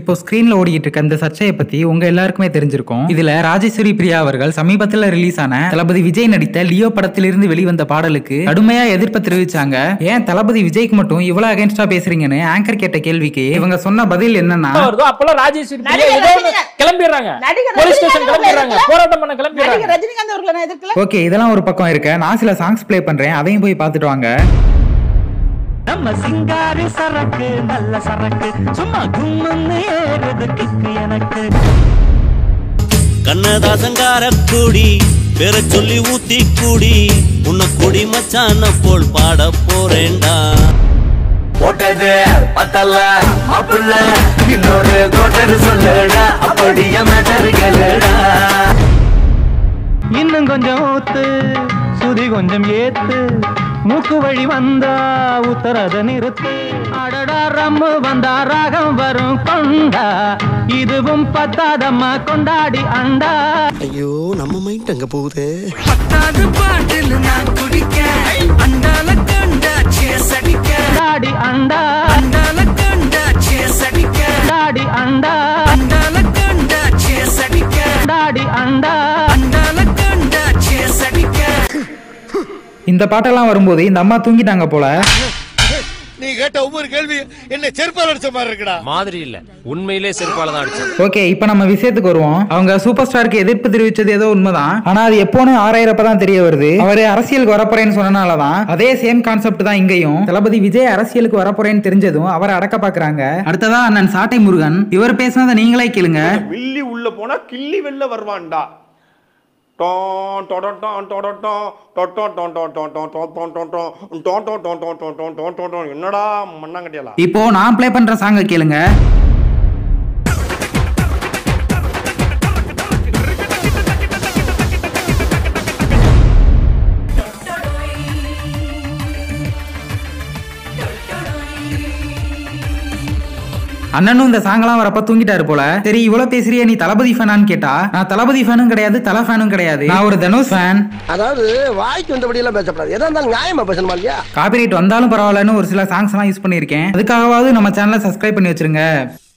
இப்போ ஸ்கிரீன்ல ஓடிட்டு இருக்க இந்த சர்ச்சையை பத்தி உங்க எல்லாருக்குமே தெரிஞ்சிருக்கும் இதுல ராஜேஸ்வரி பிரியா அவர்கள் சமீபத்துல ரிலீஸ் ஆன தளபதி விஜய் நடித்த லியோ படத்திலிருந்து வெளிவந்த பாடலுக்கு கடுமையா எதிர்ப்பு தெரிவிச்சாங்க ஏன் தளபதி விஜய்க்கு மட்டும் இவ்வளவு அகைன்ஸ்டா பேசுறீங்கன்னு ஆங்கர் கேட்ட கேள்விக்கு இவங்க சொன்ன பதில் என்னன்னா வருதோ அப்பெல்லாம் ராஜேஸ்வரி பிரியா நடிகர் ஏதோ ஒண்ணு ரஜினிகாந்த். கிளம்பிடுறாங்க நடிகர் போலீஸ் ஸ்டேஷன் ரஜினிகாந்த் கிளம்பிடுறாங்க அவர்களை போராட்டம் பண்ண கிளம்பிடுறாங்க நடிகர் ரஜினிகாந்த் அவர்களை நான் எதிர்க்கல ஓகே இதெல்லாம் ஒரு பக்கம் இருக்க நான் சில சாங்ஸ் ப்ளே பண்றேன் அதையும் போய் பார்த்துட்டு வாங்க நம்ம சிங்காரி சரக்கு நல்ல சரக்கு சும்மா கும்முன்னு ஏறுது கிக்கு எனக்கு கண்ணதாசங்கார கூடி பேர சொல்லி ஊத்தி கூடி உன்னை கொடி மச்சான போல் பாட போறேன்டா போட்டது பத்தல்ல மாப்பிள்ள இன்னொரு கோட்டர் சொல்லுடா அப்படியே மேட்டர் கேளுடா இன்னும் கொஞ்சம் ஊத்து சுதி கொஞ்சம் ஏத்து மூக்கு வழி வந்தா உத்தரத நிறுத்து அடடா ரம்மு வந்தா ராகம் வரும் கொண்டா இதுவும் பத்தாதம்மா கொண்டாடி அண்டா ஐயோ நம்ம மைண்ட் அங்க போகுது கொண்டாடி அண்டா கொண்டாடி அண்டா கொண்டாடி அண்டா இந்த பாட்டெல்லாம் வரும்போது இந்த அம்மா தூங்கிட்டாங்க போல நீ கேட்ட ஒவ்வொரு கேள்வி என்ன செருப்பால் அடிச்ச மாதிரி இருக்குடா மாதிரி இல்ல உண்மையிலே செருப்பால தான் அடிச்சது ஓகே இப்போ நம்ம விஷயத்துக்கு வருவோம் அவங்க சூப்பர் ஸ்டாருக்கு எதிர்ப்பு தெரிவிச்சது ஏதோ உண்மைதான் ஆனா அது எப்போன்னு ஆறாயிரப்ப தான் தெரிய வருது அவரு அரசியலுக்கு வரப்போறேன்னு சொன்னனாலதான் அதே சேம் கான்செப்ட் தான் இங்கேயும் தளபதி விஜய் அரசியலுக்கு வரப்போறேன்னு தெரிஞ்சதும் அவரை அடக்க பாக்குறாங்க அடுத்ததா அண்ணன் சாட்டை முருகன் இவர் பேசினதை நீங்களே கேளுங்க வில்லி உள்ள போனா கிள்ளி வெளில வருவான்டா டோன் டொடொன் டோன் டொடொன் டோன் டொட்டோன் டோன் டோன் டோன் டோன் டோன் டோன் டோன் டோன் டோன் டோன் டோன் டோன் டோன் டோன் டோன் டோன் டோன் என்னடா மண்ணாங்கட்டியலா இப்போ நான் ப்ளே பண்ற சாங்க கேளுங்க அண்ணனும் இந்த சாங்கெல்லாம் வரப்ப தூங்கிட்டாரு போல சரி இவ்வளவு பேசுறிய நீ தளபதி ஃபேனான்னு கேட்டா நான் தளபதி ஃபேனும் கிடையாது தலை ஃபேனும் கிடையாது நான் ஒரு தனுஷ் ஃபேன் அதாவது வாய்க்கு வந்தபடி எல்லாம் பேசப்படாது எதா இருந்தாலும் நியாயமா பேசணுமா இல்லையா காப்பிரைட் வந்தாலும் பரவாயில்லன்னு ஒரு சில சாங்ஸ் எல்லாம் யூஸ் பண்ணியிருக்கேன் அதுக்காகவாவது நம்ம சேனலை சப்ஸ்கிரைப் பண்ணி வச்சிருங்க